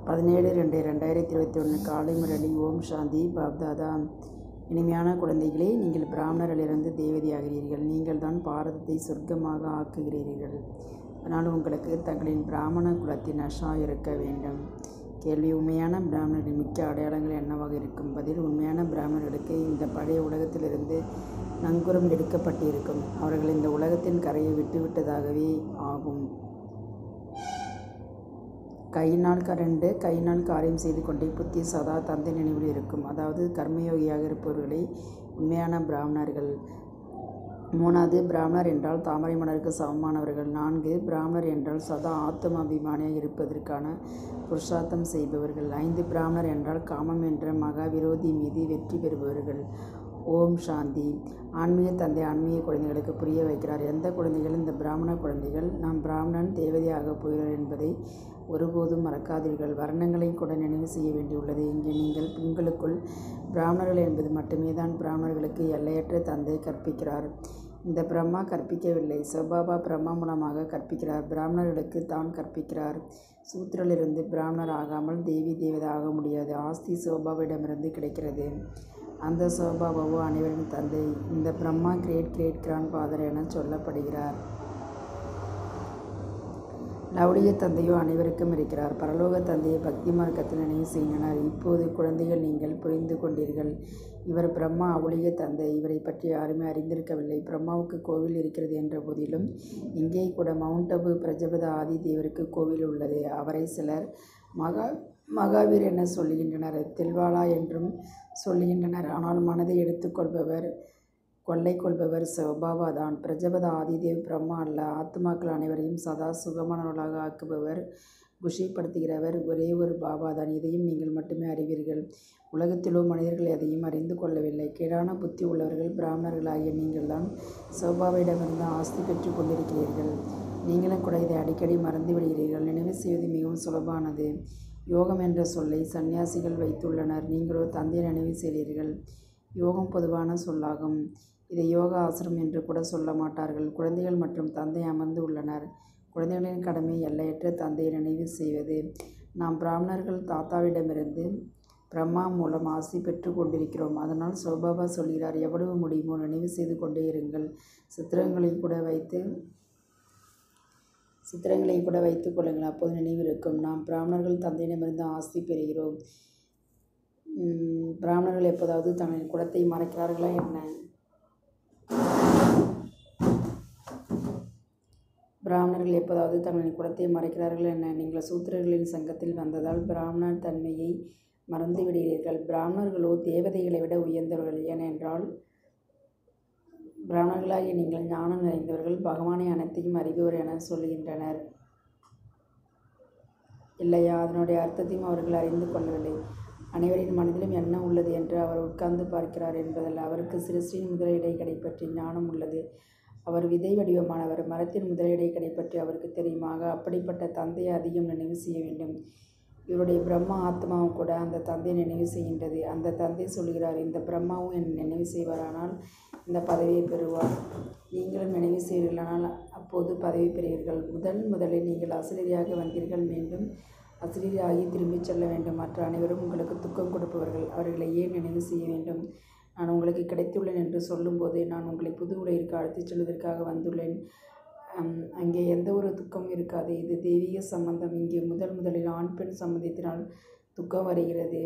பதினேழு ரெண்டு ரெண்டாயிரத்தி இருபத்தி ஒன்று காலை முரளி ஓம் சாந்தி பாப்தாதா இனிமையான குழந்தைகளே நீங்கள் பிராமணரிலிருந்து தேவதையாகிறீர்கள் நீங்கள் தான் பாரதத்தை சொர்க்கமாக ஆக்குகிறீர்கள் அதனால் உங்களுக்கு தங்களின் பிராமண குலத்தின் அஷா இருக்க வேண்டும் கேள்வி உண்மையான பிராமணரின் மிக்க அடையாளங்கள் என்னவாக இருக்கும் பதில் உண்மையான பிராமணர்களுக்கு இந்த பழைய உலகத்திலிருந்து நங்கூரம் எடுக்கப்பட்டிருக்கும் அவர்கள் இந்த உலகத்தின் கரையை விட்டுவிட்டதாகவே ஆகும் கையினால் கரண்டு கையினால் காரியம் செய்து கொண்டே புத்தி சதா தந்தை நினைவில் இருக்கும் அதாவது கர்மயோகியாக இருப்பவர்களை உண்மையான பிராமணர்கள் மூணாவது பிராமணர் என்றால் தாமரை மலருக்கு சமமானவர்கள் நான்கு பிராமணர் என்றால் சதா ஆத்ம அபிமானியாக இருப்பதற்கான புருஷார்த்தம் செய்பவர்கள் ஐந்து பிராமணர் என்றால் காமம் என்ற மகா விரோதி மீது வெற்றி பெறுபவர்கள் ஓம் சாந்தி ஆன்மீக தந்தை ஆன்மீக குழந்தைகளுக்கு புரிய வைக்கிறார் எந்த குழந்தைகள் இந்த பிராமண குழந்தைகள் நாம் பிராமணன் தேவதையாக போகிறார் என்பதை ஒருபோதும் மறக்காதீர்கள் வர்ணங்களை கூட நினைவு செய்ய வேண்டியுள்ளது இங்கே நீங்கள் உங்களுக்குள் பிராமணர்கள் என்பது மட்டுமே தான் பிராமணர்களுக்கு எல்லையற்ற தந்தை கற்பிக்கிறார் இந்த பிரம்மா கற்பிக்கவில்லை சபாபா பிரம்மா மூலமாக கற்பிக்கிறார் பிராமணர்களுக்கு தான் கற்பிக்கிறார் சூத்திரிலிருந்து பிராமணர் ஆகாமல் தேவி தேவதை ஆக முடியாது ஆஸ்தி சோபாவிடமிருந்து கிடைக்கிறது அந்த சோபாபாவோ அனைவரின் தந்தை இந்த Brahma great great grand father என சொல்லப்படுகிறார் லவுலிய தந்தையோ அனைவருக்கும் இருக்கிறார் பரலோக தந்தையை பக்தி மார்க்கத்தில் நினைவு செய்கின்றனர் இப்போது குழந்தைகள் நீங்கள் புரிந்து கொண்டீர்கள் இவர் பிரம்மா அவுளிய தந்தை இவரை பற்றி யாருமே அறிந்திருக்கவில்லை பிரம்மாவுக்கு கோவில் இருக்கிறது என்ற போதிலும் இங்கே கூட மவுண்ட் அபு பிரஜபத ஆதி தேவருக்கு கோவில் உள்ளது அவரை சிலர் மகா மகாவீர் என சொல்லுகின்றனர் தில்வாலா என்றும் சொல்லுகின்றனர் ஆனால் மனதை எடுத்துக்கொள்பவர் கொள்ளை கொள்பவர் சபாபா தான் பிரஜபத ஆதிதேவ் பிரம்மா அல்ல ஆத்மாக்கள் அனைவரையும் சதா சுகமானவர்களாக ஆக்குபவர் குஷிப்படுத்துகிறவர் ஒரே ஒரு பாபா தான் இதையும் நீங்கள் மட்டுமே அறிவீர்கள் உலகத்திலோ மனிதர்கள் எதையும் அறிந்து கொள்ளவில்லை கீழான புத்தி உள்ளவர்கள் பிராமணர்களாகிய நீங்கள் தான் சௌபாவிடமிருந்து ஆஸ்தி பெற்று கொண்டிருக்கிறீர்கள் நீங்களும் கூட இதை அடிக்கடி மறந்து விடுகிறீர்கள் நினைவு செய்வது மிகவும் சுலபானது யோகம் என்ற சொல்லை சந்நியாசிகள் வைத்துள்ளனர் நீங்களோ தந்தை நினைவு செய்கிறீர்கள் யோகம் பொதுவான சொல்லாகும் இதை யோகா ஆசிரம் என்று கூட சொல்ல மாட்டார்கள் குழந்தைகள் மற்றும் தந்தை அமர்ந்து உள்ளனர் குழந்தைகளின் கடமை எல்லையற்ற தந்தையை நினைவு செய்வது நாம் பிராமணர்கள் தாத்தாவிடமிருந்து பிரம்மா மூலம் ஆசி பெற்று கொண்டிருக்கிறோம் அதனால் சோபாபா சொல்கிறார் எவ்வளவு முடியுமோ நினைவு செய்து கொண்டே இருங்கள் சித்திரங்களை கூட வைத்து சித்திரங்களை கூட வைத்துக் கொள்ளுங்கள் அப்போது நினைவு இருக்கும் நாம் பிராமணர்கள் தந்தையிடமிருந்து ஆஸ்தி பெறுகிறோம் பிராமணர்கள் எப்போதாவது தங்களின் குலத்தை மறைக்கிறார்களா என்ன பிராமணர்கள் எப்போதாவது தங்களின் குலத்தை மறைக்கிறார்கள் என்ன நீங்கள் சூத்திரர்களின் சங்கத்தில் வந்ததால் பிராமணர் தன்மையை மறந்து விடுகிறீர்கள் பிராமணர்களோ தேவதைகளை விட உயர்ந்தவர்கள் ஏனென்றால் பிராமணர்களாகிய நீங்கள் ஞானம் நிறைந்தவர்கள் பகவானை அனைத்தையும் அறிபவர் என சொல்கின்றனர் இல்லையா அதனுடைய அர்த்தத்தையும் அவர்கள் அறிந்து கொள்ளவில்லை அனைவரின் மனதிலும் என்ன உள்ளது என்று அவர் உட்கார்ந்து பார்க்கிறார் என்பதில் அவருக்கு சிருஷ்டியின் முதலிடை பற்றி ஞானம் உள்ளது அவர் விதை வடிவமானவர் மரத்தின் முதலிடை பற்றி அவருக்கு தெரியுமாக அப்படிப்பட்ட தந்தையை அதிகம் நினைவு செய்ய வேண்டும் இவருடைய பிரம்மா ஆத்மாவும் கூட அந்த தந்தையை நினைவு செய்கின்றது அந்த தந்தை சொல்கிறார் இந்த பிரம்மாவும் என் நினைவு செய்வாரானால் இந்த பதவியை பெறுவார் நீங்களும் நினைவு செய்வீர்களானால் அப்போது பதவி பெறுவீர்கள் முதல் முதலில் நீங்கள் அசிரியராக வந்தீர்கள் மீண்டும் அசிரியராகி திரும்பிச் செல்ல வேண்டும் மற்ற அனைவரும் உங்களுக்கு துக்கம் கொடுப்பவர்கள் அவர்களை ஏன் நினைவு செய்ய வேண்டும் நான் உங்களுக்கு கிடைத்துள்ளேன் என்று சொல்லும்போது நான் உங்களை புது உலகிற்கு அழைத்துச் செல்வதற்காக வந்துள்ளேன் அங்கே எந்த ஒரு துக்கமும் இருக்காது இது தெய்வீக சம்பந்தம் இங்கே முதல் முதலில் ஆண் பெண் சம்பந்தத்தினால் துக்கம் வருகிறது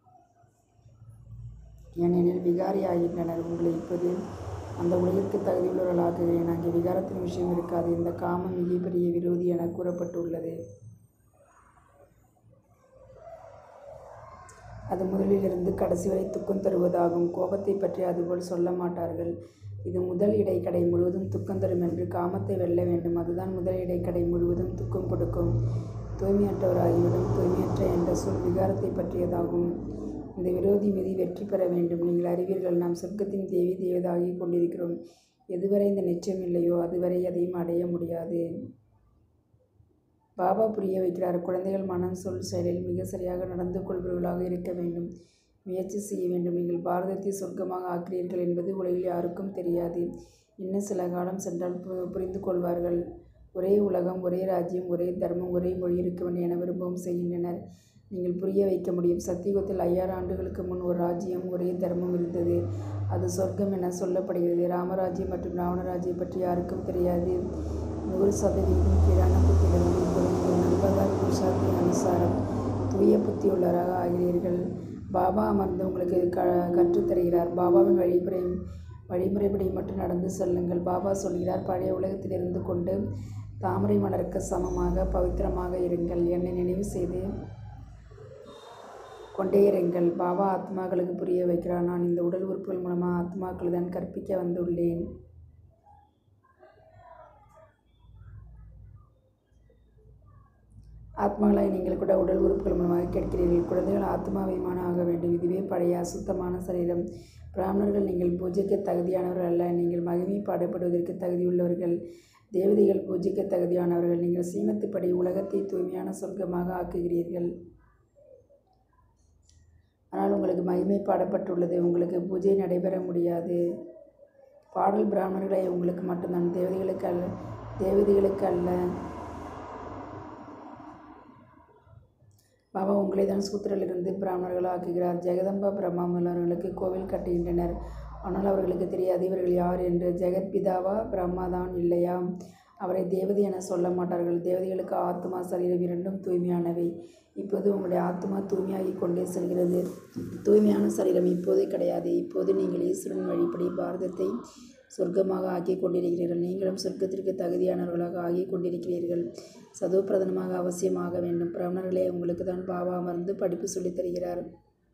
ஏனெனில் விகாரி ஆகின்றனர் உங்களை இப்போது அந்த உலகிற்கு தகுதியுள்ளவர்களாக்குகிறேன் அங்கே விகாரத்தின் விஷயம் இருக்காது இந்த காமம் மிகப்பெரிய விரோதி என கூறப்பட்டுள்ளது அது முதலிலிருந்து கடைசி வரை துக்கம் தருவதாகும் கோபத்தை பற்றி அதுபோல் சொல்ல மாட்டார்கள் இது முதல் இடைக்கடை முழுவதும் துக்கம் தரும் என்று காமத்தை வெல்ல வேண்டும் அதுதான் முதல் இடைக்கடை முழுவதும் துக்கம் கொடுக்கும் தூய்மையற்றவராகிவிடும் தூய்மையற்ற என்ற சொல் விகாரத்தை பற்றியதாகும் இந்த விரோதி மீது வெற்றி பெற வேண்டும் நீங்கள் அறிவீர்கள் நாம் சொர்க்கத்தின் தேவி தேவதாகி கொண்டிருக்கிறோம் எதுவரை இந்த நிச்சயம் இல்லையோ அதுவரை அதையும் அடைய முடியாது பாபா புரிய வைக்கிறார் குழந்தைகள் மனம் சொல் செயலில் மிக சரியாக நடந்து கொள்பவர்களாக இருக்க வேண்டும் முயற்சி செய்ய வேண்டும் நீங்கள் பாரதத்தை சொர்க்கமாக ஆக்கிறீர்கள் என்பது உலகில் யாருக்கும் தெரியாது இன்னும் சில காலம் சென்றால் பு- புரிந்து கொள்வார்கள் ஒரே உலகம் ஒரே ராஜ்யம் ஒரே தர்மம் ஒரே மொழி இருக்க வேண்டும் என விரும்பவும் செய்கின்றனர் நீங்கள் புரிய வைக்க முடியும் சத்தியுகத்தில் ஐயாயிரம் ஆண்டுகளுக்கு முன் ஒரு ராஜ்யம் ஒரே தர்மம் இருந்தது அது சொர்க்கம் என சொல்லப்படுகிறது ராமராஜ்யம் மற்றும் ராவணராஜ்யம் பற்றி யாருக்கும் தெரியாது நூறு சதவீதம் கீழான புத்தியிலிருந்து இப்போது உங்கள் நண்பர்கள் புருஷார்த்தின் அனுசாரம் தூய புத்தியுள்ளவராக ஆகிறீர்கள் பாபா அமர்ந்து உங்களுக்கு க கற்றுத்தருகிறார் பாபாவின் வழிமுறை வழிமுறைப்படி மட்டும் நடந்து செல்லுங்கள் பாபா சொல்கிறார் பழைய உலகத்தில் இருந்து கொண்டு தாமரை மலருக்கு சமமாக பவித்திரமாக இருங்கள் என்னை நினைவு செய்து கொண்டே இருங்கள் பாபா ஆத்மாக்களுக்கு புரிய வைக்கிறார் நான் இந்த உடல் உறுப்புகள் மூலமாக ஆத்மாக்கள் தான் கற்பிக்க வந்துள்ளேன் ஆத்மாக்களாய் நீங்கள் கூட உடல் உறுப்புகள் மூலமாக கேட்கிறீர்கள் குழந்தைகள் ஆத்மாவிமான ஆக வேண்டும் இதுவே பழைய அசுத்தமான சரீரம் பிராமணர்கள் நீங்கள் பூஜைக்கு தகுதியானவர்கள் அல்ல நீங்கள் மகிமை பாடப்படுவதற்கு தகுதியுள்ளவர்கள் தேவதைகள் பூஜைக்கு தகுதியானவர்கள் நீங்கள் சீமத்துப்படி உலகத்தை தூய்மையான சொர்க்கமாக ஆக்குகிறீர்கள் ஆனால் உங்களுக்கு மகிமை பாடப்பட்டுள்ளது உங்களுக்கு பூஜை நடைபெற முடியாது பாடல் பிராமணர்களை உங்களுக்கு மட்டும்தான் தேவதைகளுக்கு அல்ல தேவதைகளுக்கு அல்ல பாபா உங்களை தான் சூத்திரிலிருந்து பிராமணர்கள் ஆக்குகிறார் ஜெகதம்பா பிரம்மா முதல்வர்களுக்கு கோவில் கட்டுகின்றனர் ஆனால் அவர்களுக்கு தெரியாது இவர்கள் யார் என்று ஜெகத் பிதாவா பிரம்மா தான் இல்லையா அவரை தேவதை என சொல்ல மாட்டார்கள் தேவதைகளுக்கு ஆத்மா சரீரம் இரண்டும் தூய்மையானவை இப்போது உங்களுடைய ஆத்மா தூய்மையாகி கொண்டே செல்கிறது தூய்மையான சரீரம் இப்போதே கிடையாது இப்போது நீங்கள் ஈஸ்வரன் வழிப்படி பாரதத்தை சொர்க்கமாக ஆக்கி கொண்டிருக்கிறீர்கள் நீங்களும் சொர்க்கத்திற்கு தகுதியானவர்களாக ஆகி கொண்டிருக்கிறீர்கள் சதுப்பிரதனமாக அவசியமாக வேண்டும் பிராமணர்களே உங்களுக்கு தான் பாபா அமர்ந்து படிப்பு சொல்லித் தருகிறார்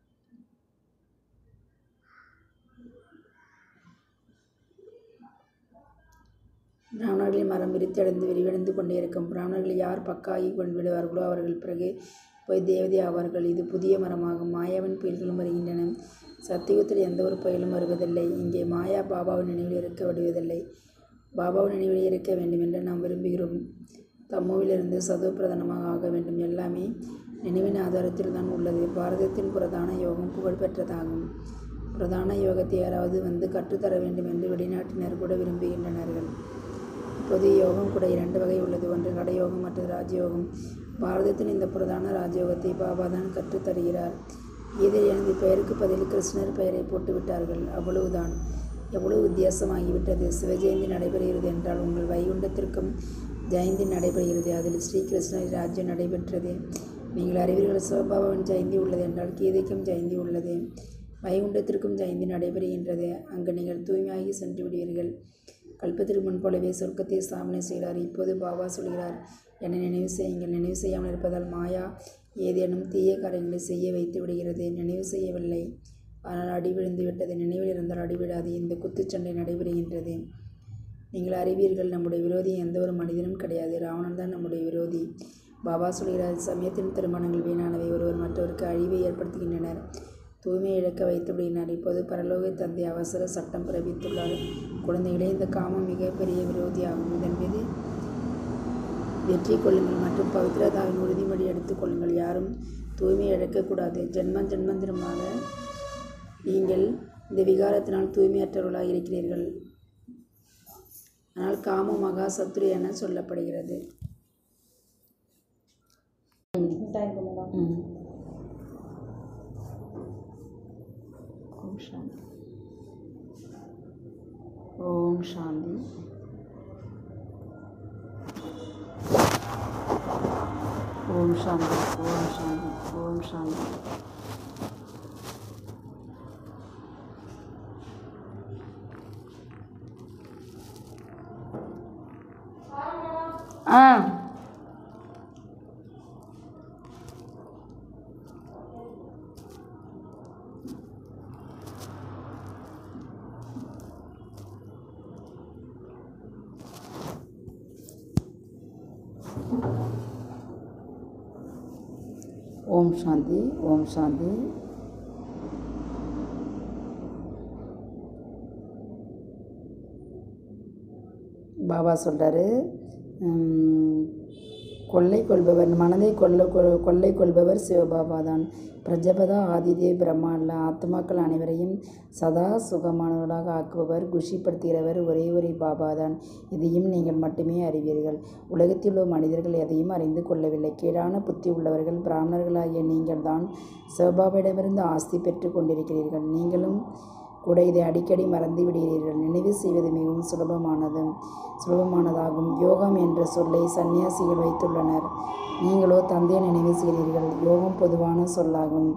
பிராமணர்களின் மரம் விரித்தடைந்து விரிவடைந்து கொண்டே இருக்கும் பிராமணர்கள் யார் பக்காகி கொண்டு விடுவார்களோ அவர்கள் பிறகு போய் தேவதை ஆவார்கள் இது புதிய மரமாகும் மாயாவின் புயல்களும் வருகின்றன சத்தியுகத்தில் எந்த ஒரு புயலும் வருவதில்லை இங்கே மாயா பாபாவின் நினைவில் இருக்க விடுவதில்லை பாபாவின் நினைவில் இருக்க வேண்டும் என்று நாம் விரும்புகிறோம் தம்முவிலிருந்து சதுவ பிரதானமாக ஆக வேண்டும் எல்லாமே நினைவின் ஆதாரத்தில் தான் உள்ளது பாரதத்தின் பிரதான யோகம் புகழ்பெற்றதாகும் பிரதான யோகத்தை யாராவது வந்து கற்றுத்தர வேண்டும் என்று வெளிநாட்டினர் கூட விரும்புகின்றனர்கள் இப்போது யோகம் கூட இரண்டு வகை உள்ளது ஒன்று கடயோகம் மற்றது ராஜயோகம் பாரதத்தின் இந்த பிரதான ராஜயோகத்தை பாபா தான் கற்றுத் தருகிறார் கீதையில் எனது பெயருக்கு பதில் கிருஷ்ணர் பெயரை போட்டுவிட்டார்கள் அவ்வளவுதான் எவ்வளவு வித்தியாசமாகிவிட்டது சிவஜெயந்தி நடைபெறுகிறது என்றால் உங்கள் வைகுண்டத்திற்கும் ஜெயந்தி நடைபெறுகிறது அதில் ஸ்ரீகிருஷ்ணரின் ராஜ்யம் நடைபெற்றது நீங்கள் அறிவீர்கள் சிவபாபாவின் ஜெயந்தி உள்ளது என்றால் கீதைக்கும் ஜெயந்தி உள்ளது வைகுண்டத்திற்கும் ஜெயந்தி நடைபெறுகின்றது அங்கு நீங்கள் தூய்மையாகி சென்று விடுவீர்கள் கல்பத்திற்கு முன் போலவே சொர்க்கத்தை ஸ்தாபனை செய்கிறார் இப்போது பாபா சொல்கிறார் என்னை நினைவு செய்யுங்கள் நினைவு செய்யாமல் இருப்பதால் மாயா ஏதேனும் தீய காரியங்களை செய்ய வைத்து விடுகிறது நினைவு செய்யவில்லை ஆனால் அடி விழுந்து விட்டது நினைவில் இருந்தால் அடிவிடாது இந்த குத்துச்சண்டை நடைபெறுகின்றது நீங்கள் அறிவீர்கள் நம்முடைய விரோதி எந்த ஒரு மனிதனும் கிடையாது ராவணன் தான் நம்முடைய விரோதி பாபா சொல்கிறார் சமயத்தின் திருமணங்கள் வீணானவை ஒருவர் மற்றவருக்கு அழிவை ஏற்படுத்துகின்றனர் தூய்மை இழக்க வைத்து விடுகிறார் இப்போது பரலோக தந்தை அவசர சட்டம் பிறப்பித்துள்ளார் குழந்தைகளே இந்த காமம் மிகப்பெரிய விரோதியாகும் இதன் மீது வெற்றி கொள்ளுங்கள் மற்றும் பவித்ரதாவின் உறுதிமொழி எடுத்துக்கொள்ளுங்கள் யாரும் தூய்மை இழக்கக்கூடாது ஜென்ம ஜென்மந்திரமாக நீங்கள் இந்த விகாரத்தினால் தூய்மையற்றவர்களாக இருக்கிறீர்கள் ஆனால் காம மகா சத்ரு என சொல்லப்படுகிறது ம். ஓம் சாந்தி ஓம் சாந்தி ஓம் சாந்தி ஓம் சாந்தி ஓம் சாந்தி ஆ ஓம் சாந்தி ஓம் சாந்தி பாபா சொல்கிறாரு கொள்ளை கொள்பவர் மனதை கொள்ள கொ- கொள்ளை கொள்பவர் சிவபாபா தான் பிரஜபதா ஆதிதேவ் பிரம்மா அல்ல ஆத்மாக்கள் அனைவரையும் சதா சுகமானவர்களாக ஆக்குபவர் குஷிப்படுத்துகிறவர் ஒரே ஒரே பாபா தான் இதையும் நீங்கள் மட்டுமே அறிவீர்கள் உலகத்தில் உள்ள மனிதர்கள் எதையும் அறிந்து கொள்ளவில்லை கீழான புத்தி உள்ளவர்கள் பிராமணர்களாகிய நீங்கள் தான் சிவபாபாவிடமிருந்து ஆஸ்தி பெற்று கொண்டிருக்கிறீர்கள் நீங்களும் கூட இதை அடிக்கடி மறந்து விடுகிறீர்கள் நினைவு செய்வது மிகவும் சுலபமானது சுலபமானதாகும் யோகம் என்ற சொல்லை சந்நியாசிகள் வைத்துள்ளனர் நீங்களோ தந்தையை நினைவு செய்கிறீர்கள் யோகம் பொதுவான சொல்லாகும்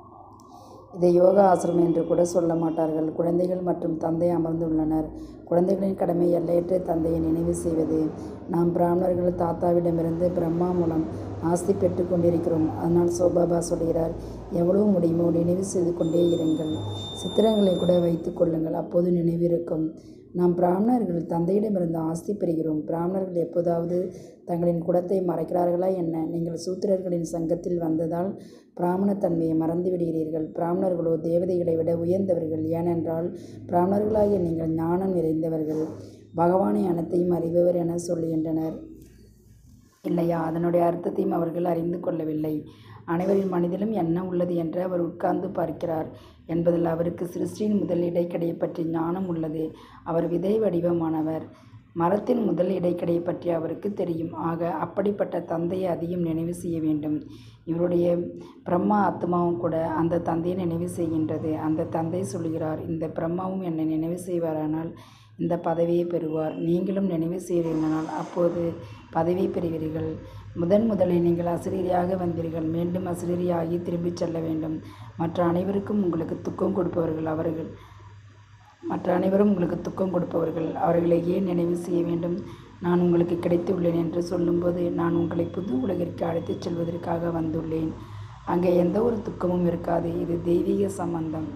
இதை யோகா ஆசிரமம் என்று கூட சொல்ல மாட்டார்கள் குழந்தைகள் மற்றும் தந்தை அமர்ந்துள்ளனர் குழந்தைகளின் கடமை எல்லையற்ற தந்தையை நினைவு செய்வது நாம் பிராமணர்கள் தாத்தாவிடமிருந்து பிரம்மா மூலம் ஆஸ்தி பெற்று கொண்டிருக்கிறோம் அதனால் சோபாபா சொல்கிறார் எவ்வளவு முடியுமோ நினைவு செய்து கொண்டே இருங்கள் சித்திரங்களை கூட வைத்துக் கொள்ளுங்கள் அப்போது நினைவிருக்கும் நாம் பிராமணர்கள் தந்தையிடமிருந்து ஆஸ்தி பெறுகிறோம் பிராமணர்கள் எப்போதாவது தங்களின் குலத்தை மறைக்கிறார்களா என்ன நீங்கள் சூத்திரர்களின் சங்கத்தில் வந்ததால் பிராமணத்தன்மையை மறந்து விடுகிறீர்கள் பிராமணர்களோ தேவதைகளை விட உயர்ந்தவர்கள் ஏனென்றால் பிராமணர்களாகிய நீங்கள் ஞானம் நிறைந்தவர்கள் பகவானை அனைத்தையும் அறிபவர் என சொல்லுகின்றனர் இல்லையா அதனுடைய அர்த்தத்தையும் அவர்கள் அறிந்து கொள்ளவில்லை அனைவரின் மனதிலும் என்ன உள்ளது என்று அவர் உட்கார்ந்து பார்க்கிறார் என்பதில் அவருக்கு சிருஷ்டியின் முதல் இடைக்கடையை பற்றி ஞானம் உள்ளது அவர் விதை வடிவமானவர் மரத்தின் முதல் இடைக்கடையை பற்றி அவருக்கு தெரியும் ஆக அப்படிப்பட்ட தந்தையை அதிகம் நினைவு செய்ய வேண்டும் இவருடைய பிரம்மா ஆத்மாவும் கூட அந்த தந்தையை நினைவு செய்கின்றது அந்த தந்தை சொல்கிறார் இந்த பிரம்மாவும் என்னை நினைவு செய்வாரானால் இந்த பதவியை பெறுவார் நீங்களும் நினைவு செய்வீர்களானால் அப்போது பதவி பெறுவீர்கள் முதன் முதலில் நீங்கள் அசிரியராக வந்தீர்கள் மீண்டும் அசிரியராகி திரும்பிச் செல்ல வேண்டும் மற்ற அனைவருக்கும் உங்களுக்கு துக்கம் கொடுப்பவர்கள் அவர்கள் மற்ற அனைவரும் உங்களுக்கு துக்கம் கொடுப்பவர்கள் அவர்களை ஏன் நினைவு செய்ய வேண்டும் நான் உங்களுக்கு கிடைத்துள்ளேன் என்று சொல்லும்போது நான் உங்களை புது உலகிற்கு அழைத்துச் செல்வதற்காக வந்துள்ளேன் அங்கே எந்த ஒரு துக்கமும் இருக்காது இது தெய்வீக சம்பந்தம்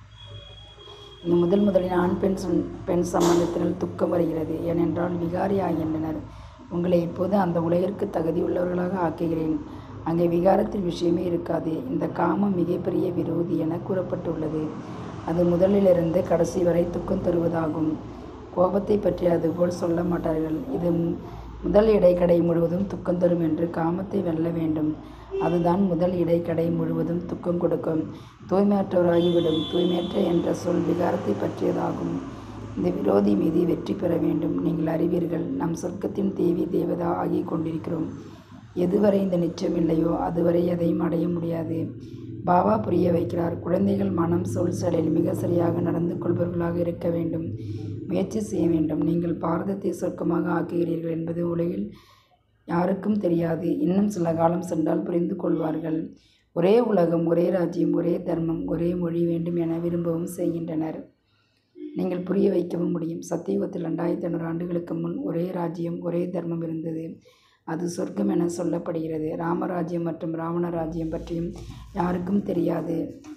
இங்கு முதல் முதலில் ஆண் பெண் சம்- பெண் சம்பந்தத்தினால் துக்கம் வருகிறது ஏனென்றால் விகாரி ஆகின்றனர் உங்களை இப்போது அந்த உலகிற்கு தகுதியுள்ளவர்களாக ஆக்குகிறேன் அங்கே விகாரத்தின் விஷயமே இருக்காது இந்த காமம் மிகப்பெரிய விரோதி என கூறப்பட்டுள்ளது அது முதலிலிருந்து கடைசி வரை துக்கம் தருவதாகும் கோபத்தை பற்றி அதுபோல் சொல்ல மாட்டார்கள் இது மு- முதல் இடைக்கடை முழுவதும் துக்கம் தரும் என்று காமத்தை வெல்ல வேண்டும் அதுதான் முதல் இடைக்கடை முழுவதும் துக்கம் கொடுக்கும் தூய்மையற்றவராகிவிடும் தூய்மையற்ற என்ற சொல் விகாரத்தை பற்றியதாகும் இந்த விரோதி மீது வெற்றி பெற வேண்டும் நீங்கள் அறிவீர்கள் நம் சொர்க்கத்தின் தேவி தேவதா ஆகிக் கொண்டிருக்கிறோம் எதுவரை இந்த நிச்சயம் இல்லையோ அதுவரை எதையும் அடைய முடியாது பாபா புரிய வைக்கிறார் குழந்தைகள் மனம் சொல் செயலில் மிக சரியாக நடந்து கொள்பவர்களாக இருக்க வேண்டும் முயற்சி செய்ய வேண்டும் நீங்கள் பாரதத்தை சொர்க்கமாக ஆக்குகிறீர்கள் என்பது உலகில் யாருக்கும் தெரியாது இன்னும் சில காலம் சென்றால் புரிந்து கொள்வார்கள் ஒரே உலகம் ஒரே ராஜ்யம் ஒரே தர்மம் ஒரே மொழி வேண்டும் என விரும்பவும் செய்கின்றனர் நீங்கள் புரிய வைக்கவும் முடியும் சத்தியுகத்தில் ரெண்டாயிரத்தி ஐநூறு ஆண்டுகளுக்கு முன் ஒரே ராஜ்யம் ஒரே தர்மம் இருந்தது அது சொர்க்கம் என சொல்லப்படுகிறது ராமராஜ்யம் மற்றும் ராவண ராஜ்யம் பற்றியும் யாருக்கும் தெரியாது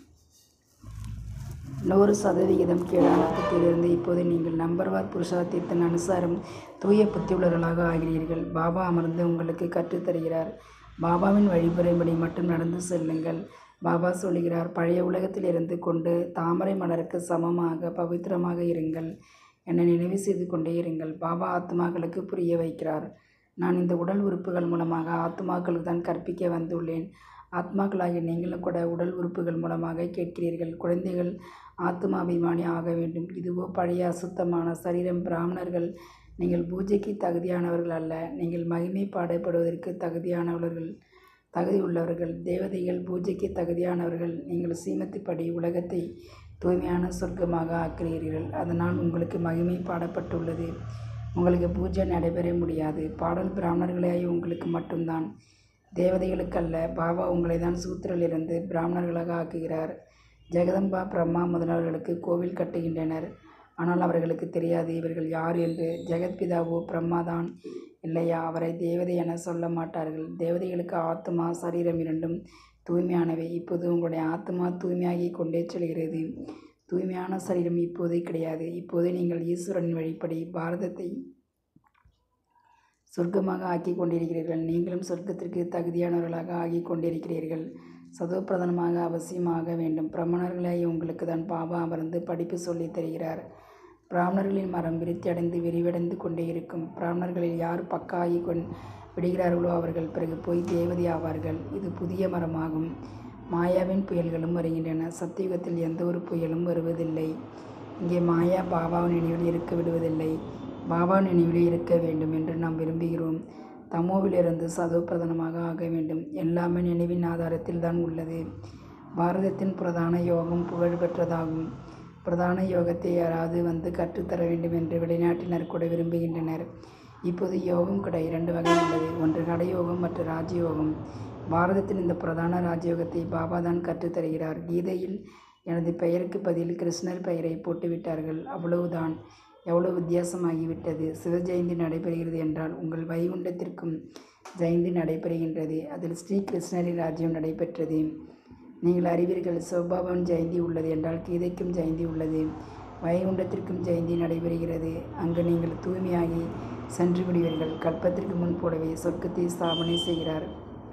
நூறு சதவிகிதம் கீழான புத்தியிலிருந்து இப்போது நீங்கள் நம்பர்வார் புருஷார்த்தத்தின் அனுசாரம் தூய புத்தியுள்ளவர்களாக ஆகிறீர்கள் பாபா அமர்ந்து உங்களுக்கு கற்றுத் தருகிறார் பாபாவின் வழிமுறைப்படி மட்டும் நடந்து செல்லுங்கள் பாபா சொல்கிறார் பழைய உலகத்தில் இருந்து கொண்டு தாமரை மலருக்கு சமமாக பவித்திரமாக இருங்கள் என்னை நினைவு செய்து கொண்டே இருங்கள் பாபா ஆத்மாக்களுக்கு புரிய வைக்கிறார் நான் இந்த உடல் உறுப்புகள் மூலமாக ஆத்மாக்களுக்கு தான் கற்பிக்க வந்துள்ளேன் ஆத்மாக்களாகிய நீங்களும் கூட உடல் உறுப்புகள் மூலமாக கேட்கிறீர்கள் குழந்தைகள் ஆத்மாபிமானி ஆக வேண்டும் இதுவோ பழைய அசுத்தமான சரீரம் பிராமணர்கள் நீங்கள் பூஜைக்கு தகுதியானவர்கள் அல்ல நீங்கள் மகிமை பாடப்படுவதற்கு தகுதியானவர்கள் தகுதி உள்ளவர்கள் தேவதைகள் பூஜைக்கு தகுதியானவர்கள் நீங்கள் சீமத்திப்படி உலகத்தை தூய்மையான சொர்க்கமாக ஆக்குகிறீர்கள் அதனால் உங்களுக்கு மகிமை பாடப்பட்டுள்ளது உங்களுக்கு பூஜை நடைபெற முடியாது பாடல் பிராமணர்களாகி உங்களுக்கு மட்டும்தான் தேவதைகளுக்கல்ல பாபா உங்களை தான் சூத்திரிலிருந்து பிராமணர்களாக ஆக்குகிறார் ஜெகதம்பா பிரம்மா முதலாளர்களுக்கு கோவில் கட்டுகின்றனர் ஆனால் அவர்களுக்கு தெரியாது இவர்கள் யார் என்று ஜெகத்பிதாவோ பிரம்மாதான் இல்லையா அவரை தேவதை என சொல்ல மாட்டார்கள் தேவதைகளுக்கு ஆத்மா சரீரம் இரண்டும் தூய்மையானவை இப்போது உங்களுடைய ஆத்மா தூய்மையாகி கொண்டே செல்கிறது தூய்மையான சரீரம் இப்போதே கிடையாது இப்போது நீங்கள் ஈஸ்வரனின் வழிப்படி பாரதத்தை சொர்க்கமாக ஆக்கி கொண்டிருக்கிறீர்கள் நீங்களும் சொர்க்கத்திற்கு தகுதியானவர்களாக ஆகி கொண்டிருக்கிறீர்கள் சதோப்பிரதானமாக அவசியமாக வேண்டும் பிராமணர்களாகி உங்களுக்கு தான் பாபா அமர்ந்து படிப்பு சொல்லித் தருகிறார் பிராமணர்களின் மரம் விருத்தி அடைந்து விரிவடைந்து கொண்டே இருக்கும் பிராமணர்களில் யார் பக்கா ஆகி கொண் விடுகிறார்களோ அவர்கள் பிறகு போய் தேவதை ஆவார்கள் இது புதிய மரமாகும் மாயாவின் புயல்களும் வருகின்றன சத்தியுகத்தில் எந்த ஒரு புயலும் வருவதில்லை இங்கே மாயா பாபா நினைவில் இருக்க விடுவதில்லை பாபா நினைவிலே இருக்க வேண்டும் என்று நாம் விரும்புகிறோம் தமோவிலிருந்து சதோ பிரதானமாக ஆக வேண்டும் எல்லாமே நினைவின் ஆதாரத்தில் தான் உள்ளது பாரதத்தின் பிரதான யோகம் புகழ் பெற்றதாகும் பிரதான யோகத்தை யாராவது வந்து கற்றுத்தர வேண்டும் என்று வெளிநாட்டினர் கூட விரும்புகின்றனர் இப்போது யோகம் கூட இரண்டு வகை உள்ளது ஒன்று கடயோகம் மற்ற ராஜயோகம் பாரதத்தின் இந்த பிரதான ராஜயோகத்தை பாபா தான் கற்றுத்தருகிறார் கீதையில் எனது பெயருக்கு பதில் கிருஷ்ணர் பெயரை போட்டுவிட்டார்கள் அவ்வளவுதான் எவ்வளவு வித்தியாசமாகிவிட்டது சிவஜெயந்தி நடைபெறுகிறது என்றால் உங்கள் வைகுண்டத்திற்கும் ஜெயந்தி நடைபெறுகின்றது அதில் ஸ்ரீ கிருஷ்ணரின் ராஜ்யம் நடைபெற்றது நீங்கள் அறிவீர்கள் சிவபாபன் ஜெயந்தி உள்ளது என்றால் கீதைக்கும் ஜெயந்தி உள்ளது வைகுண்டத்திற்கும் ஜெயந்தி நடைபெறுகிறது அங்கு நீங்கள் தூய்மையாகி சென்று விடுவீர்கள் கல்பத்திற்கு முன் போலவே சொர்க்கத்தை ஸ்தாபனை செய்கிறார்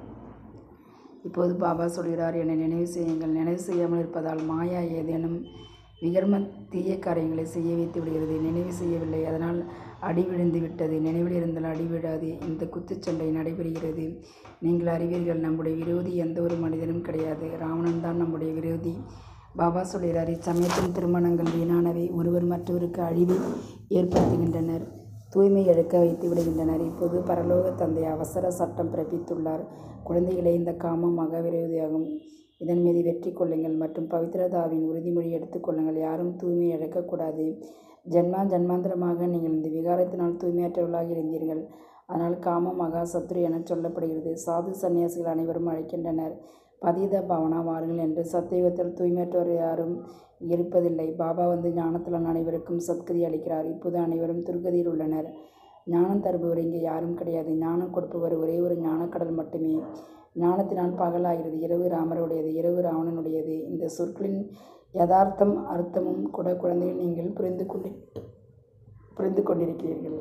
இப்போது பாபா சொல்கிறார் என்னை நினைவு செய்யுங்கள் நினைவு செய்யாமல் இருப்பதால் மாயா ஏதேனும் விகர்ம தீய காரியங்களை செய்ய வைத்து விடுகிறது நினைவு செய்யவில்லை அதனால் அடி விழுந்து விட்டது நினைவில் இருந்தால் அடி விடாது இந்த குத்துச்சண்டை நடைபெறுகிறது நீங்கள் அறிவீர்கள் நம்முடைய விரோதி எந்த ஒரு மனிதனும் கிடையாது ராவணன் தான் நம்முடைய விரோதி பாபா சொல்கிறார் இச்சமயத்தின் திருமணங்கள் வீணானவை ஒருவர் மற்றவருக்கு அழிவை ஏற்படுத்துகின்றனர் தூய்மை இழக்க வைத்து விடுகின்றனர் இப்போது பரலோக தந்தை அவசர சட்டம் பிறப்பித்துள்ளார் குழந்தைகளே இந்த காமம் மக விரோதியாகும் இதன் மீது வெற்றி கொள்ளுங்கள் மற்றும் பவித்ரதாவின் உறுதிமொழி எடுத்துக்கொள்ளுங்கள் யாரும் தூய்மை இழக்கக்கூடாது ஜென்மா ஜன்மாந்திரமாக நீங்கள் இந்த விகாரத்தினால் தூய்மையற்றவர்களாக இருந்தீர்கள் அதனால் காம மகா சத்ரு என சொல்லப்படுகிறது சாது சன்னியாசிகள் அனைவரும் அழைக்கின்றனர் பதீத பாவனா வாருங்கள் என்று சத்தியுகத்தில் தூய்மையற்றவர் யாரும் இருப்பதில்லை பாபா வந்து ஞானத்தில் அனைவருக்கும் சத்கதி அளிக்கிறார் இப்போது அனைவரும் துர்கதியில் உள்ளனர் ஞானம் தருபவர் இங்கே யாரும் கிடையாது ஞானம் கொடுப்பவர் ஒரே ஒரு ஞானக்கடல் மட்டுமே ஞானத்தினால் பகலாகிறது இரவு ராமருடையது இரவு ராவணனுடையது இந்த சொற்களின் யதார்த்தம் அர்த்தமும் கூட குழந்தைகள் நீங்கள் புரிந்து கொண்டு புரிந்து கொண்டிருக்கிறீர்கள்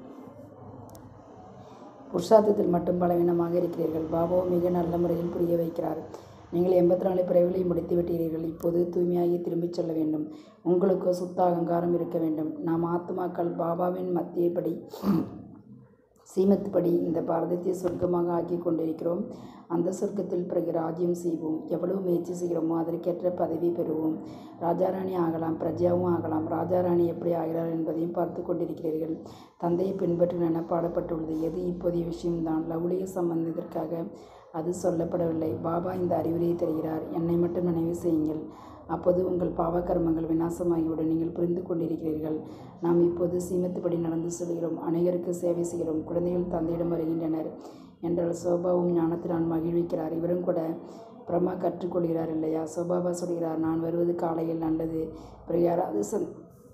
புருஷார்த்தத்தில் மட்டும் பலவீனமாக இருக்கிறீர்கள் பாபாவோ மிக நல்ல முறையில் புரிய வைக்கிறார் நீங்கள் எண்பத்தி நாலு பிறவிலை முடித்து விட்டீர்கள் இப்போது தூய்மையாகி திரும்பிச் செல்ல வேண்டும் உங்களுக்கு சுத்த அகங்காரம் இருக்க வேண்டும் நாம் ஆத்மாக்கள் பாபாவின் மத்தியப்படி சீமத்துப்படி இந்த பாரதத்தை சொர்க்கமாக ஆக்கி கொண்டிருக்கிறோம் அந்த சொர்க்கத்தில் பிறகு ராஜ்யம் செய்வோம் எவ்வளவு முயற்சி செய்கிறோமோ அதற்கேற்ற பதவி பெறுவோம் ராஜாராணி ஆகலாம் பிரஜாவும் ஆகலாம் ராஜாராணி எப்படி ஆகிறார் என்பதையும் பார்த்து கொண்டிருக்கிறீர்கள் தந்தையை பின்பற்று என பாடப்பட்டுள்ளது எது இப்போதைய விஷயம்தான் லவுலிய சம்பந்தத்திற்காக அது சொல்லப்படவில்லை பாபா இந்த அறிவுரையை தருகிறார் என்னை மட்டும் நினைவு செய்யுங்கள் அப்போது உங்கள் பாவ கர்மங்கள் விநாசமாகிவிடும் நீங்கள் புரிந்து கொண்டிருக்கிறீர்கள் நாம் இப்போது சீமத்துப்படி நடந்து செல்கிறோம் அநேகருக்கு சேவை செய்கிறோம் குழந்தைகள் தந்தையிடம் வருகின்றனர் என்றால் சோபாவும் ஞானத்தினால் மகிழ்விக்கிறார் இவரும் கூட பிரம்மா கற்றுக்கொள்கிறார் இல்லையா சோபாபா சொல்கிறார் நான் வருவது காலையில் நல்லது பிறகு யாராவது சந்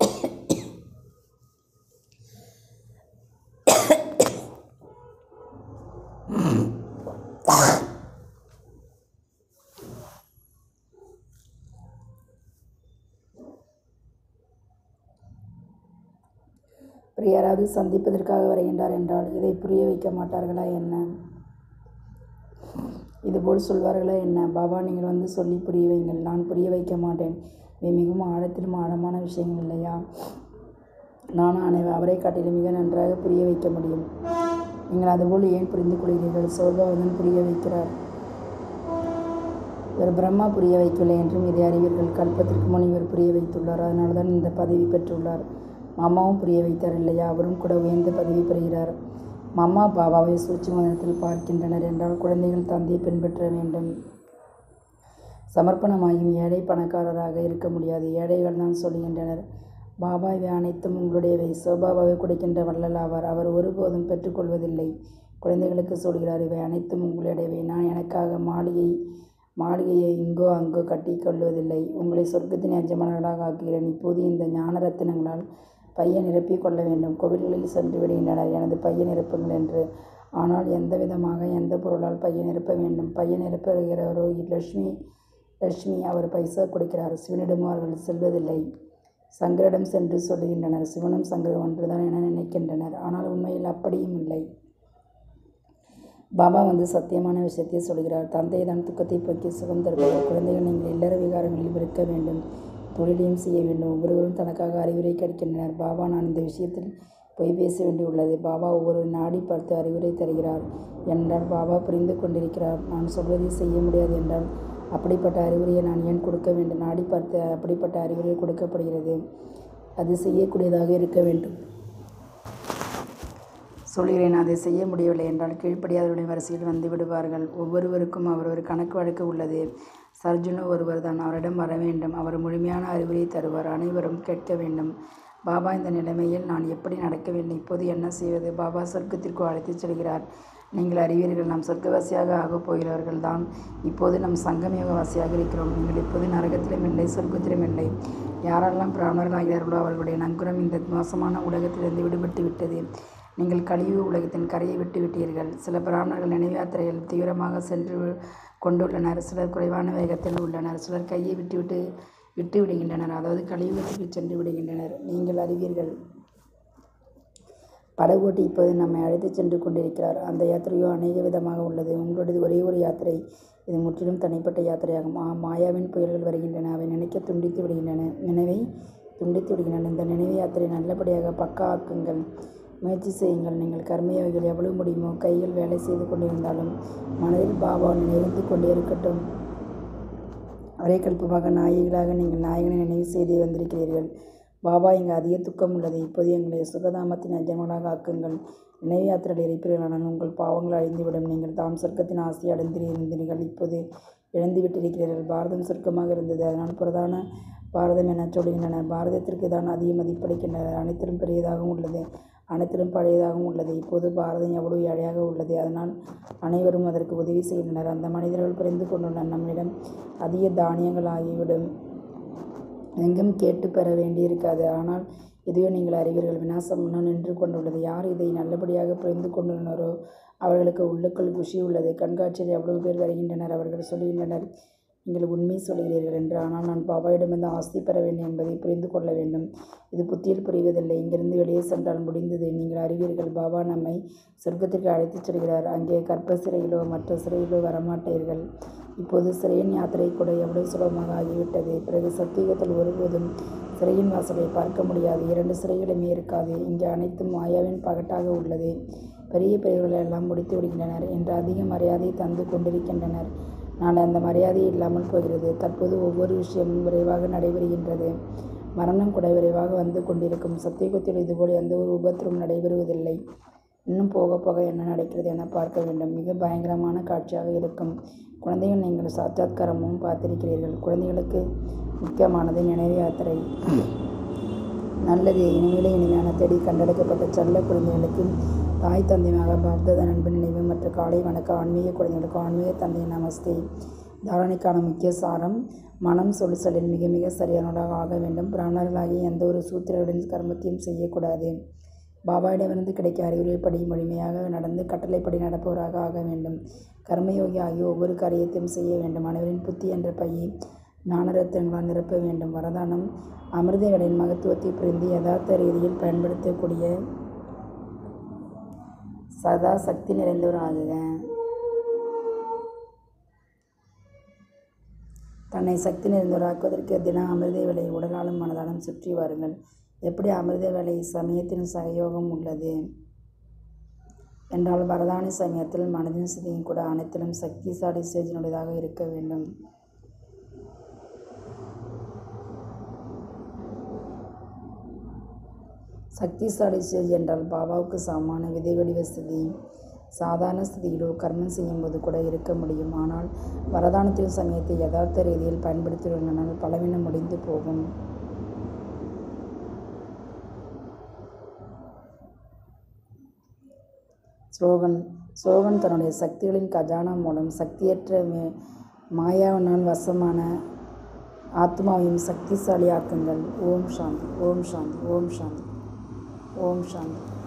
பிறகு யாராவது சந்திப்பதற்காக வருகின்றார் என்றால் இதை புரிய வைக்க மாட்டார்களா என்ன இதுபோல் சொல்வார்களா என்ன பாபா நீங்கள் வந்து சொல்லி புரிய வைங்கள் நான் புரிய வைக்க மாட்டேன் இவை மிகவும் ஆழத்திலும் ஆழமான விஷயங்கள் இல்லையா நானும் அனை அவரை காட்டிலும் மிக நன்றாக புரிய வைக்க முடியும் நீங்கள் அதுபோல் ஏன் புரிந்து கொள்கிறீர்கள் சோபாவதன் புரிய வைக்கிறார் இவர் பிரம்மா புரிய வைக்கவில்லை என்றும் இதை அறிவீர்கள் கல்பத்திற்கு முன் இவர் புரிய வைத்துள்ளார் அதனால தான் இந்த பதவி பெற்றுள்ளார் மாமாவும் புரிய வைத்தார் இல்லையா அவரும் கூட உயர்ந்த பதவி பெறுகிறார் மாமா பாபாவை சூழ்ச்சி மதத்தில் பார்க்கின்றனர் என்றால் குழந்தைகள் தந்தையை பின்பற்ற வேண்டும் சமர்ப்பணமாயும் ஏழை பணக்காரராக இருக்க முடியாது ஏழைகள் தான் சொல்கின்றனர் பாபா இவை அனைத்தும் உங்களுடையவை சோபாபாவை கொடுக்கின்ற வள்ளல் ஆவார் அவர் ஒருபோதும் பெற்றுக்கொள்வதில்லை குழந்தைகளுக்கு சொல்கிறார் இவை அனைத்தும் உங்களுடையவை நான் எனக்காக மாளிகை மாளிகையை இங்கோ அங்கோ கட்டி கொள்வதில்லை உங்களை சொர்க்கத்தின் எஜமானர்களாக ஆக்குகிறேன் இப்போது இந்த ஞான ரத்தினங்களால் பையன் நிரப்பிக் கொள்ள வேண்டும் கோவில்களில் சென்று விடுகின்றனர் எனது பையன் நிரப்புங்கள் என்று ஆனால் எந்த விதமாக எந்த பொருளால் பையன் நிரப்ப வேண்டும் பையன் நிரப்புகிறவரோ லட்சுமி லட்சுமி அவர் பைசா கொடுக்கிறார் சிவனிடம் அவர்கள் செல்வதில்லை சங்கரிடம் சென்று சொல்லுகின்றனர் சிவனும் சங்கரம் ஒன்றுதான் என நினைக்கின்றனர் ஆனால் உண்மையில் அப்படியும் இல்லை பாபா வந்து சத்தியமான விஷயத்தை சொல்கிறார் தந்தை தான் துக்கத்தை போக்கி சுகம் தருபவர் குழந்தைகள் நீங்கள் இல்லற விகாரங்களில் இருக்க வேண்டும் தொழிலையும் செய்ய வேண்டும் ஒவ்வொருவரும் தனக்காக அறிவுரை கேட்கின்றனர் பாபா நான் இந்த விஷயத்தில் பொய் பேச வேண்டியுள்ளது பாபா ஒவ்வொரு நாடி பார்த்து அறிவுரை தருகிறார் என்றால் பாபா புரிந்து கொண்டிருக்கிறார் நான் சொல்வதை செய்ய முடியாது என்றால் அப்படிப்பட்ட அறிவுரையை நான் ஏன் கொடுக்க வேண்டும் நாடி பார்த்து அப்படிப்பட்ட அறிவுரை கொடுக்கப்படுகிறது அது செய்யக்கூடியதாக இருக்க வேண்டும் சொல்கிறேன் அதை செய்ய முடியவில்லை என்றால் கீழ்ப்படியாதவர்களின் வரிசையில் வந்து விடுவார்கள் ஒவ்வொருவருக்கும் அவரவர் கணக்கு வழக்கு உள்ளது சர்ஜுனோ ஒருவர் தான் அவரிடம் வர வேண்டும் அவர் முழுமையான அறிவுரை தருவார் அனைவரும் கேட்க வேண்டும் பாபா இந்த நிலைமையில் நான் எப்படி நடக்க வேண்டும் இப்போது என்ன செய்வது பாபா சொர்க்கத்திற்கு அழைத்துச் செல்கிறார் நீங்கள் அறிவீர்கள் நாம் சொர்க்கவாசியாக ஆகப் போகிறவர்கள் தான் இப்போது நம் சங்கமயோகவாசியாக இருக்கிறோம் நீங்கள் இப்போது நரகத்திலும் இல்லை சொர்க்கத்திலும் இல்லை யாரெல்லாம் பிராமணர்கள் ஆகிறார்களோ அவர்களுடைய நங்குரம் இந்த மோசமான உலகத்திலிருந்து விடுபட்டு விட்டது நீங்கள் கலியுக உலகத்தின் கரையை விட்டு விட்டீர்கள் சில பிராமணர்கள் நினைவு யாத்திரையில் தீவிரமாக சென்று கொண்டுள்ளனர் சிலர் குறைவான வேகத்தில் உள்ளனர் சிலர் கையை விட்டுவிட்டு விட்டு விடுகின்றனர் அதாவது கலியுகத்துக்கு சென்று விடுகின்றனர் நீங்கள் அறிவீர்கள் படகோட்டி இப்போது நம்மை அழைத்துச் சென்று கொண்டிருக்கிறார் அந்த யாத்திரையோ அநேக விதமாக உள்ளது உங்களுடையது ஒரே ஒரு யாத்திரை இது முற்றிலும் தனிப்பட்ட யாத்திரையாகும் ஆ மாயாவின் புயல்கள் வருகின்றன அவை நினைக்க துண்டித்து விடுகின்றன நினைவை துண்டித்து விடுகின்றன இந்த நினைவு யாத்திரை நல்லபடியாக பக்கா ஆக்குங்கள் முயற்சி செய்யுங்கள் நீங்கள் கர்மயோகிகள் எவ்வளவு முடியுமோ கைகள் வேலை செய்து கொண்டிருந்தாலும் மனதில் பாபா நினைந்து கொண்டே இருக்கட்டும் ஒரே கல்பமாக நாயகிகளாக நீங்கள் நாயகனை நினைவு செய்து வந்திருக்கிறீர்கள் பாபா இங்கு அதிக துக்கம் உள்ளது இப்போது எங்களை சுகதாமத்தின் அஜமனாக ஆக்குங்கள் நினைவு யாத்திரையில் இருப்பீர்களானால் உங்கள் பாவங்கள் அழிந்துவிடும் நீங்கள் தாம் சொர்க்கத்தின் ஆசை அடைந்திருந்தீர்கள் இப்போது இழந்து விட்டிருக்கிறீர்கள் பாரதம் சொர்க்கமாக இருந்தது அதனால் பிரதான பாரதம் என சொல்கின்றனர் பாரதத்திற்கு தான் அதிக மதிப்பளிக்கின்றனர் அனைத்திலும் பெரியதாகவும் உள்ளது அனைத்திலும் பழையதாகவும் உள்ளது இப்போது பாரதம் எவ்வளவு ஏழையாக உள்ளது அதனால் அனைவரும் அதற்கு உதவி செய்கின்றனர் அந்த மனிதர்கள் புரிந்து கொண்டுள்ளனர் நம்மிடம் அதிக தானியங்கள் ஆகிவிடும் எங்கும் கேட்டு பெற வேண்டியிருக்காது ஆனால் இதுவே நீங்கள் அறிவீர்கள் விநாசம் முன்னால் நின்று கொண்டுள்ளது யார் இதை நல்லபடியாக புரிந்து கொண்டுள்ளனரோ அவர்களுக்கு உள்ளுக்குள் குஷி உள்ளது கண்காட்சியில் எவ்வளவு பேர் வருகின்றனர் அவர்கள் சொல்கின்றனர் நீங்கள் உண்மை சொல்கிறீர்கள் என்று ஆனால் நான் பாபாவிடமிருந்து ஆஸ்தி பெற வேண்டும் என்பதை புரிந்து கொள்ள வேண்டும் இது புத்தியில் புரிவதில்லை இங்கிருந்து வெளியே சென்றால் முடிந்தது நீங்கள் அறிவீர்கள் பாபா நம்மை சொர்க்கத்திற்கு அழைத்துச் செல்கிறார் அங்கே கற்ப சிறையிலோ மற்ற சிறையிலோ வரமாட்டீர்கள் இப்போது சிறையின் யாத்திரை கூட எவ்வளவு சுலபமாக ஆகிவிட்டது பிறகு சத்தியுகத்தில் ஒருபோதும் சிறையின் வாசலை பார்க்க முடியாது இரண்டு சிறைகளுமே இருக்காது இங்கே அனைத்தும் மாயாவின் பகட்டாக உள்ளது பெரிய பெரியவர்கள் எல்லாம் முடித்து விடுகின்றனர் என்று அதிக மரியாதை தந்து கொண்டிருக்கின்றனர் நாளை அந்த மரியாதை இல்லாமல் போகிறது தற்போது ஒவ்வொரு விஷயமும் விரைவாக நடைபெறுகின்றது மரணம் கூட விரைவாக வந்து கொண்டிருக்கும் சத்தியுகத்தில் இதுபோல் எந்த ஒரு விபத்தும் நடைபெறுவதில்லை இன்னும் போக போக என்ன நடக்கிறது என பார்க்க வேண்டும் மிக பயங்கரமான காட்சியாக இருக்கும் குழந்தைகள் நீங்கள் சாட்சாத்காரமும் பார்த்திருக்கிறீர்கள் குழந்தைகளுக்கு முக்கியமானது நினைவு யாத்திரை நல்லது இனிமேலே இனிமையான தேடி கண்டெடுக்கப்பட்ட செல்ல குழந்தைகளுக்கு தாய் தந்தையாக பாப்தாத நண்பு நினைவு மற்றும் காலை வணக்க ஆன்மீக குழந்தைகளுக்கு ஆன்மீக தந்தை நமஸ்தே தாரணைக்கான முக்கிய சாரம் மனம் சொல் செயலில் மிக மிக சரியானவர்களாக ஆக வேண்டும் பிராமணர்களாகிய எந்த ஒரு சூத்திரருடன் கர்மத்தையும் செய்யக்கூடாது பாபாவிடமிருந்து கிடைக்க அறிவுரைப்படி முழுமையாக நடந்து கட்டளைப்படி நடப்பவராக ஆக வேண்டும் கர்மயோகி ஆகிய ஒவ்வொரு காரியத்தையும் செய்ய வேண்டும் அனைவரின் புத்தி என்ற பையை ஞானரத்தினங்களால் நிரப்ப வேண்டும் வரதானம் அமிர்தங்களின் மகத்துவத்தை புரிந்து யதார்த்த ரீதியில் பயன்படுத்தக்கூடிய சதா சக்தி நிறைந்தவராகுக தன்னை சக்தி நிறைந்தவராக்குவதற்கு தினம் அமிர்த வேலை உடலாலும் மனதாலும் சுற்றி வாருங்கள் எப்படி அமிர்த வேலை சமயத்தின் சகயோகம் உள்ளது என்றால் வரதான சமயத்தில் மனதின் சிதையும் கூட அனைத்திலும் சக்திசாலி ஸ்டேஜினுடையதாக இருக்க வேண்டும் சக்திசாலி ஸ்டேஜ் என்றால் பாபாவுக்கு சமமான விதைவெளி வசதி சாதாரண ஸ்திதியிலோ கர்மம் செய்யும்போது கூட இருக்க முடியும் ஆனால் வரதானத்தின் சமயத்தை யதார்த்த ரீதியில் பயன்படுத்தினால் பலவீனம் முடிந்து போகும் ஸ்லோகன் ஸ்லோகன் தன்னுடைய சக்திகளின் கஜானா மூலம் சக்தியற்ற மே- மாயாவினால் வசமான ஆத்மாவையும் சக்திசாலியாக்குங்கள் ஓம் சாந்தி ஓம் சாந்தி ஓம் சாந்தி ஓம் சாந்தி